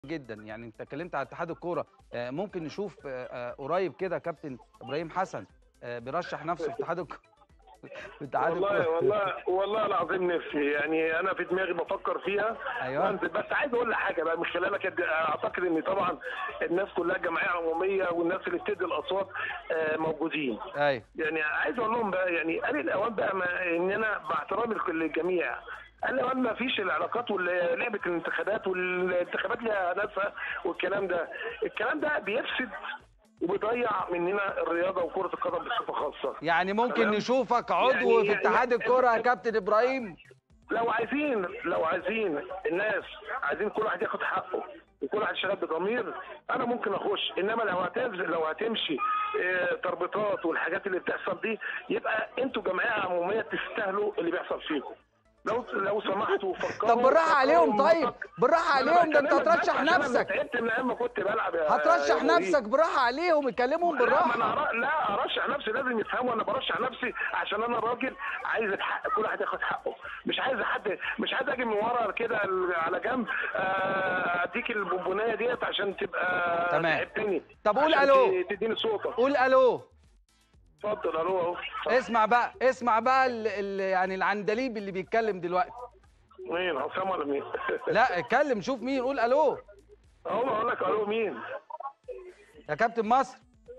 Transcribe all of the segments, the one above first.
جدا يعني انت اتكلمت على اتحاد الكوره آه، ممكن نشوف آه، آه، قريب كده كابتن ابراهيم حسن آه، بيرشح نفسه في اتحاد الكوره في اتحاد والله الكوره والله والله العظيم نفسي يعني انا في دماغي بفكر فيها أيوة. وأنزل. بس عايز اقول لك حاجه بقى من خلالك أد- اعتقد ان طبعا الناس كلها جمعيه عموميه والناس اللي بتدي الاصوات آه، موجودين ايوه يعني عايز اقول لهم بقى يعني قال الاوان بقى ما ان انا باحترامي لكل الجميع قال لي ما فيش العلاقات ولعبه الانتخابات والانتخابات ليها ناسها والكلام ده الكلام ده بيفسد وبيضيع مننا الرياضه وكره القدم بصفه خاصه يعني ممكن تمام. نشوفك عضو يعني- في اتحاد يعني- الكوره يا كابتن ابراهيم لو عايزين لو عايزين الناس عايزين كل واحد ياخد حقه وكل واحد شغال بضمير انا ممكن اخش انما لو هتنزل لو هتمشي آه، تربيطات والحاجات اللي بتحصل دي يبقى انتوا جمعيه عموميه تستاهلوا اللي بيحصل فيكم لو لو سمحتوا فكروا طب بالراحه عليهم طيب بالراحه عليهم ده انت أنا بكلمك هترشح بس عشان أنا نفسك تعبت من ايام ما كنت بلعب يا هترشح يا مهيب. نفسك بالراحه عليهم اتكلمهم لا ما بالراحه انا أرا- لا ارشح نفسي لازم يفهموا انا برشح نفسي عشان انا راجل عايز الحق كل واحد ياخد حقه مش عايز حد مش عايز اجي من ورا كده ال- على جنب آه، اديك البونبونيه ديت عشان تبقى تمام. تعبتني طب قول عشان ألو. ت- تديني صوتك قول الو اتفضل الو اهو اسمع بقى اسمع بقى ال ال يعني العندليب اللي بيتكلم دلوقتي مين حسام ولا مين؟ لا اتكلم شوف مين قول الو اهو بقول لك الو مين؟ يا كابتن مصر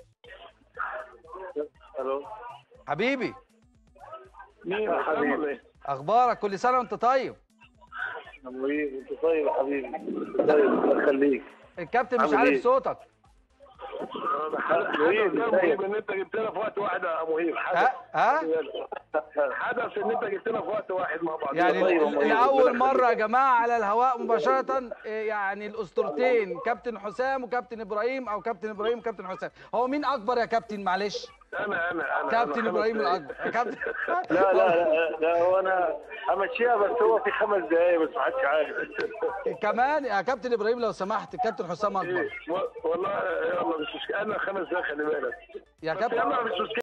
الو مين حبيبي يا حسام حبيبي. ولا ايه؟ اخبارك كل سنه وانت طيب يا مهيب انت طيب يا حبيبي طيب الله يخليك الكابتن مش عامل عارف إيه؟ صوتك حدث مهيب، ده إزيك؟ مهيب ان انت جبتنا في وقت واحد يا مهيب حدث ها ها حدث ان انت جبتنا في وقت واحد مع بعض يعني طيب يا ل- مهيب، لاول ربنا مره يا جماعه على الهواء مباشره إيه يعني الاسطورتين كابتن حسام وكابتن ابراهيم او كابتن ابراهيم وكابتن حسام هو مين اكبر يا كابتن معلش انا انا انا كابتن أنا ابراهيم خمس الاكبر يا كابتن لا لا لا لا هو انا امشيها بس هو في خمس دقايق بس ما حدش عارف كمان يا كابتن ابراهيم لو سمحت الكابتن حسام اكبر إيه، و- والله يلا مش مشكله انا خمس دقايق خلي بالك يا بس كابتن يلا مش مشكله